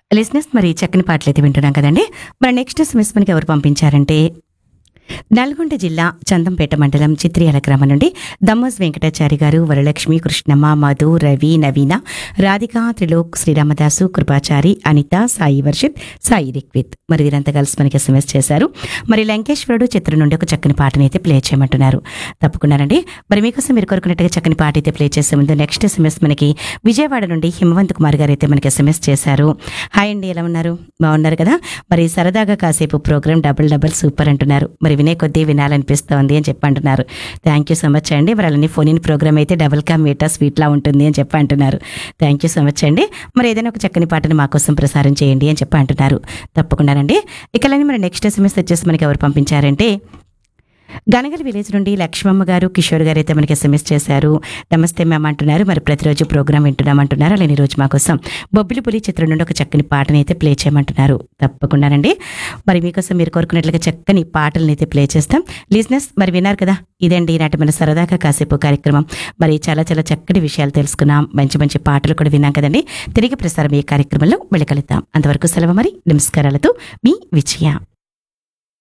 లిసినెస్ మరి చక్కని పాటలు అయితే వింటున్నాం కదండి మరి నెక్స్ట్ ఎస్ఎంఎస్ మనకి ఎవరు పంపించారంటే నల్గొండ జిల్లా చందంపేట మండలం చిత్రియాల గ్రామం నుండి దమ్మస్ వెంకటాచారి గారు వరలక్ష్మి కృష్ణమ్మ మధు రవి నవీన రాధిక త్రిలోక్ శ్రీరామదాసు కృపాచారి అనిత సాయి వర్షిత్ సాయి రిక్విత్ మరి వీరంతా కలిసి మనకి ఎస్ఎంఎస్ చేశారు మరి లంకేశ్వరుడు చిత్రం నుండి ఒక చక్కని పాటని అయితే ప్లే చేయమంటున్నారు తప్పకుండానండి మరి మీకోసం మీరు కోరుకున్నట్టుగా చక్కని పాట అయితే ప్లే చేసే ముందు నెక్స్ట్ ఎస్ఎంఎస్ మనకి విజయవాడ నుండి హిమవంత్ కుమార్ గారు అయితే మనకి ఎస్ఎంఎస్ చేశారు హాయ్ అండి ఎలా ఉన్నారు బాగున్నారు కదా మరి సరదాగా కాసేపు ప్రోగ్రామ్ డబుల్ డబుల్ సూపర్ అంటున్నారు మరి వినే కొద్దీ వినాలనిపిస్తోంది అని చెప్పి అంటున్నారు థ్యాంక్ యూ సో మచ్ అండి మరి అలానే ఫోన్ ఇన్ ప్రోగ్రామ్ అయితే డబుల్ కా మీటా స్వీట్లా ఉంటుంది అని చెప్పి అంటున్నారు థ్యాంక్ యూ సో మచ్ అండి మరి ఏదైనా ఒక చక్కని పాటను మా కోసం ప్రసారం చేయండి అని చెప్పి అంటున్నారు తప్పకుండానండి ఇక మరి నెక్స్ట్ ఎస్ఎంఎస్ వచ్చేసి మనకి ఎవరు పంపించారంటే గనగల విలేజ్ నుండి లక్ష్మమ్మ గారు కిషోర్ గారు అయితే మనకి ఎస్ఎంఎస్ చేశారు నమస్తే మ్యామ్ అంటున్నారు మరి ప్రతిరోజు ప్రోగ్రామ్ వింటున్నాం అంటున్నారు అలానే ఈ రోజు మా కోసం బొబ్బిలి పులి చిత్రం నుండి ఒక చక్కని పాటని అయితే ప్లే చేయమంటున్నారు తప్పకుండానండి మరి మీకోసం మీరు కోరుకున్నట్లుగా చక్కని పాటలను అయితే ప్లే చేస్తాం లిజినెస్ మరి విన్నారు కదా ఇదండి ఈనాటి మన సరదాగా కాసేపు కార్యక్రమం మరి చాలా చాలా చక్కటి విషయాలు తెలుసుకున్నాం మంచి మంచి పాటలు కూడా విన్నాం కదండి తిరిగి ప్రసారం ఈ కార్యక్రమంలో వెళ్ళగలుగుతాం అంతవరకు సెలవు మరి నమస్కారాలతో మీ విజయ